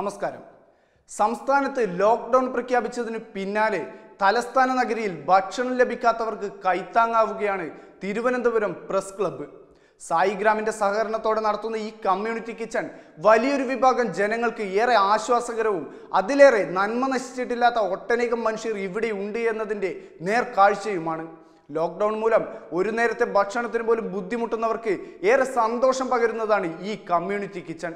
നമസ്കാരം സംസ്ഥാനത്ത് ലോക്ക്ഡൌൺ പ്രഖ്യാപിച്ചതിന് പിന്നാലെ തലസ്ഥാന നഗരിയിൽ ഭക്ഷണം ലഭിക്കാത്തവർക്ക് കൈത്താങ്ങാവുകയാണ് തിരുവനന്തപുരം പ്രസ് ക്ലബ്ബ് സായിഗ്രാമിന്റെ സഹകരണത്തോടെ നടത്തുന്ന ഈ കമ്മ്യൂണിറ്റി കിച്ചൺ വലിയൊരു വിഭാഗം ജനങ്ങൾക്ക് ഏറെ ആശ്വാസകരവും അതിലേറെ നന്മ നശിച്ചിട്ടില്ലാത്ത ഒട്ടനേകം മനുഷ്യർ ഇവിടെ ഉണ്ട് എന്നതിന്റെ നേർക്കാഴ്ചയുമാണ് ലോക്ക്ഡൌൺ മൂലം ഒരു നേരത്തെ ഭക്ഷണത്തിന് പോലും ബുദ്ധിമുട്ടുന്നവർക്ക് ഏറെ സന്തോഷം പകരുന്നതാണ് ഈ കമ്മ്യൂണിറ്റി കിച്ചൺ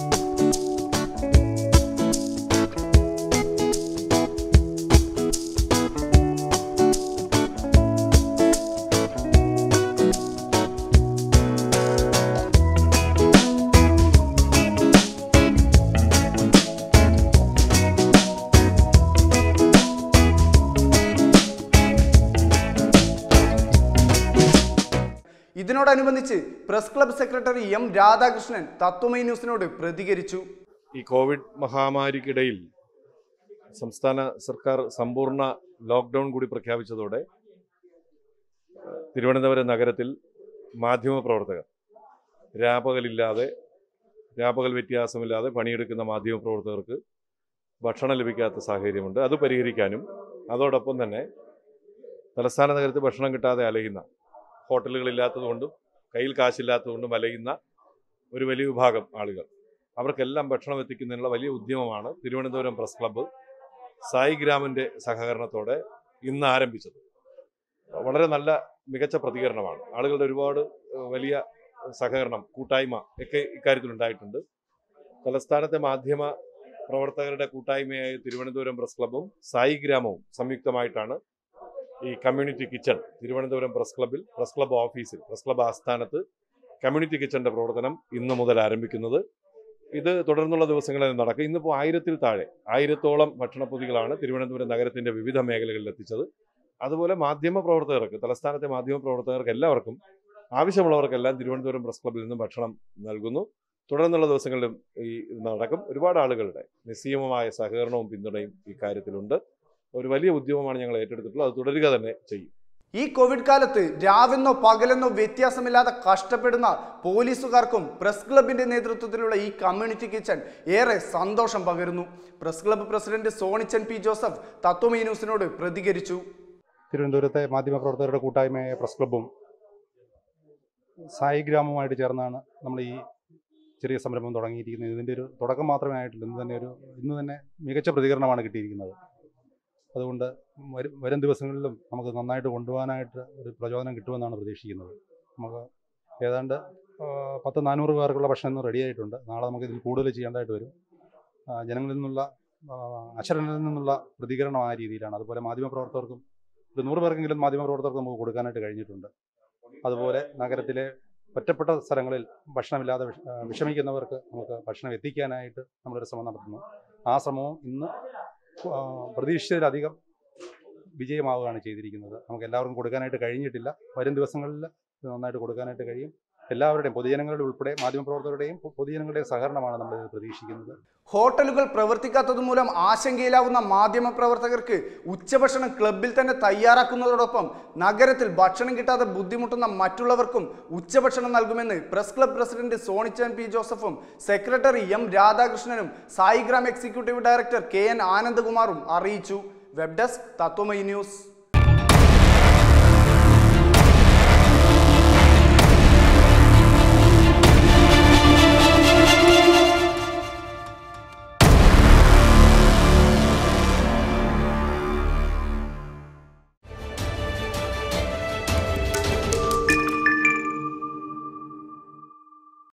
ഇതിനോടനുബന്ധിച്ച് press club secretary M Radhakrishnan Tattvamayi ന്യൂസിനോട് പ്രതികരിച്ചു ഈ കോവിഡ് മഹാമാരിക്കിടയിൽ സംസ്ഥാന സർക്കാർ സമ്പൂർണ്ണ ലോക്ക്ഡൗൺ കൂടി പ്രഖ്യാപിച്ചതോടെ ഏഹ്, തിരുവനന്തപുരം നഗരത്തിൽ മാധ്യമപ്രവർത്തകർ രാപകലില്ലാതെ രാപകൽ വ്യത്യാസമില്ലാതെ പണിയെടുക്കുന്ന മാധ്യമപ്രവർത്തകർക്ക് ഭക്ഷണം ലഭിക്കാത്ത സാഹചര്യമുണ്ട് അത് പരിഹരിക്കാനും അതോടൊപ്പം തന്നെ തലസ്ഥാന നഗരത്തിൽ ഭക്ഷണം കിട്ടാതെ അലയുന്ന ഹോട്ടലുകളില്ലാത്തതുകൊണ്ടും കയ്യിൽ കാശില്ലാത്തതുകൊണ്ടും അലയുന്ന ഒരു വലിയ വിഭാഗം ആളുകൾ അവർക്കെല്ലാം ഭക്ഷണം എത്തിക്കുന്നതിനുള്ള വലിയ ഉദ്യമമാണ് തിരുവനന്തപുരം പ്രസ് ക്ലബ്ബ് സായി ഗ്രാമിന്റെ സഹകരണത്തോടെ ഇന്ന് ആരംഭിച്ചത് വളരെ നല്ല മികച്ച പ്രതികരണമാണ് ആളുകളുടെ ഒരുപാട് ഏഹ്, വലിയ സഹകരണം കൂട്ടായ്മ ഒക്കെ ഇക്കാര്യത്തിൽ ഉണ്ടായിട്ടുണ്ട് തലസ്ഥാനത്തെ മാധ്യമ പ്രവർത്തകരുടെ കൂട്ടായ്മയായ തിരുവനന്തപുരം പ്രസ് ക്ലബ്ബും സായി ഗ്രാമവും സംയുക്തമായിട്ടാണ് ഈ കമ്മ്യൂണിറ്റി കിച്ചൺ തിരുവനന്തപുരം പ്രസ് ക്ലബ്ബിൽ പ്രസ് ക്ലബ്ബ് ഓഫീസിൽ പ്രസ് ക്ലബ്ബ് ആസ്ഥാനത്ത് കമ്മ്യൂണിറ്റി കിച്ചന്റെ പ്രവർത്തനം ഇന്നു മുതൽ ആരംഭിക്കുന്നത് ഇത് തുടർന്നുള്ള ദിവസങ്ങളിൽ നടക്കും ഇന്നിപ്പോൾ ആയിരത്തിൽ താഴെ ആയിരത്തോളം ഭക്ഷണപ്പൊതികളാണ് തിരുവനന്തപുരം നഗരത്തിന്റെ വിവിധ മേഖലകളിൽ എത്തിച്ചത് അതുപോലെ മാധ്യമ പ്രവർത്തകർക്ക് തലസ്ഥാനത്തെ മാധ്യമ പ്രവർത്തകർക്ക് എല്ലാവർക്കും ആവശ്യമുള്ളവർക്കെല്ലാം തിരുവനന്തപുരം പ്രസ് ക്ലബ്ബിൽ നിന്നും ഭക്ഷണം നൽകുന്നു തുടർന്നുള്ള ദിവസങ്ങളിലും ഈ ഇത് നടക്കും ഒരുപാട് ആളുകളുടെ നിസ്സീമമായ സഹകരണവും പിന്തുണയും ഈ കാര്യത്തിലുണ്ട് ഒരു വലിയ ഉദ്യമമാണ് ഞങ്ങൾ ഏറ്റെടുത്തിട്ടുള്ളത് അത് തുടരുക തന്നെ ചെയ്യും ഈ കോവിഡ് കാലത്ത് രാവെന്നോ പകലെന്നോ വ്യത്യാസമില്ലാതെ കഷ്ടപ്പെടുന്ന പോലീസുകാർക്കും പ്രസ് ക്ലബിന്റെ നേതൃത്വത്തിലുള്ള ഈ കമ്മ്യൂണിറ്റി കിച്ചൺ ഏറെ സന്തോഷം പകരുന്നു press club president Sonichan P Joseph Tattvamayi ന്യൂസിനോട് പ്രതികരിച്ചു തിരുവനന്തപുരത്തെ മാധ്യമപ്രവർത്തകരുടെ കൂട്ടായ്മയായ പ്രസ് ക്ലബ്ബും സായി ഗ്രാമവുമായിട്ട് ചേർന്നാണ് നമ്മൾ ഈ ചെറിയ സംരംഭം തുടങ്ങിയിരിക്കുന്നത് ഇതിൻ്റെ ഒരു തുടക്കം മാത്രമേ ആയിട്ടുള്ളൂ ഇന്ന് തന്നെ ഒരു ഇന്ന് തന്നെ മികച്ച പ്രതികരണമാണ് കിട്ടിയിരിക്കുന്നത് അതുകൊണ്ട് വരും വരും ദിവസങ്ങളിലും നമുക്ക് നന്നായിട്ട് കൊണ്ടുപോകാനായിട്ട് ഒരു പ്രചോദനം കിട്ടുമെന്നാണ് പ്രതീക്ഷിക്കുന്നത് നമുക്ക് ഏതാണ്ട് ആ, പത്ത് നാനൂറ് പേർക്കുള്ള ഭക്ഷണം ഇന്ന് റെഡി ആയിട്ടുണ്ട് നാളെ നമുക്ക് ഇതിൽ കൂടുതൽ ചെയ്യേണ്ടതായിട്ട് വരും ആ, ജനങ്ങളിൽ നിന്നുള്ള ആ, അശരണരിൽ നിന്നുള്ള പ്രതികരണം ആ രീതിയിലാണ് അതുപോലെ മാധ്യമപ്രവർത്തകർക്കും ഒരു നൂറ് പേർക്കെങ്കിലും മാധ്യമപ്രവർത്തകർക്ക് നമുക്ക് കൊടുക്കാനായിട്ട് കഴിഞ്ഞിട്ടുണ്ട് അതുപോലെ നഗരത്തിലെ ഒറ്റപ്പെട്ട സ്ഥലങ്ങളിൽ ഭക്ഷണമില്ലാതെ വിഷ- ആ, വിഷമിക്കുന്നവർക്ക് നമുക്ക് ഭക്ഷണം എത്തിക്കാനായിട്ട് നമ്മളൊരു ശ്രമം നടത്തുന്നു ആ ശ്രമവും ഇന്ന് ആ, പ്രതീക്ഷിച്ചതിലധികം വിജയമാവുകയാണ് ചെയ്തിരിക്കുന്നത് നമുക്ക് എല്ലാവർക്കും കൊടുക്കാനായിട്ട് കഴിഞ്ഞിട്ടില്ല വരും ദിവസങ്ങളിൽ ഇത് നന്നായിട്ട് കൊടുക്കാനായിട്ട് കഴിയും എല്ലാവരുടെയും പൊതുജനങ്ങളുടെ ഉൾപ്പെടെ മാധ്യമപ്രവർത്തകരുടെയും പൊ- പൊതുജനങ്ങളുടെയും സഹകരണമാണ് നമ്മൾ ഇതിൽ പ്രതീക്ഷിക്കുന്നത് ഹോട്ടലുകൾ പ്രവർത്തിക്കാത്തത് മൂലം ആശങ്കയിലാവുന്ന മാധ്യമ പ്രവർത്തകർക്ക് ഉച്ചഭക്ഷണം ക്ലബിൽ തന്നെ തയ്യാറാക്കുന്നതോടൊപ്പം നഗരത്തിൽ ഭക്ഷണം കിട്ടാതെ ബുദ്ധിമുട്ടുന്ന മറ്റുള്ളവർക്കും ഉച്ചഭക്ഷണം നൽകുമെന്ന് press club president Sonichan P ജോസഫും സെക്രട്ടറി എം രാധാകൃഷ്ണനും Saigram executive director K N ആനന്ദകുമാറും അറിയിച്ചു വെബ് ഡെസ്ക് തത്വമൈ ന്യൂസ്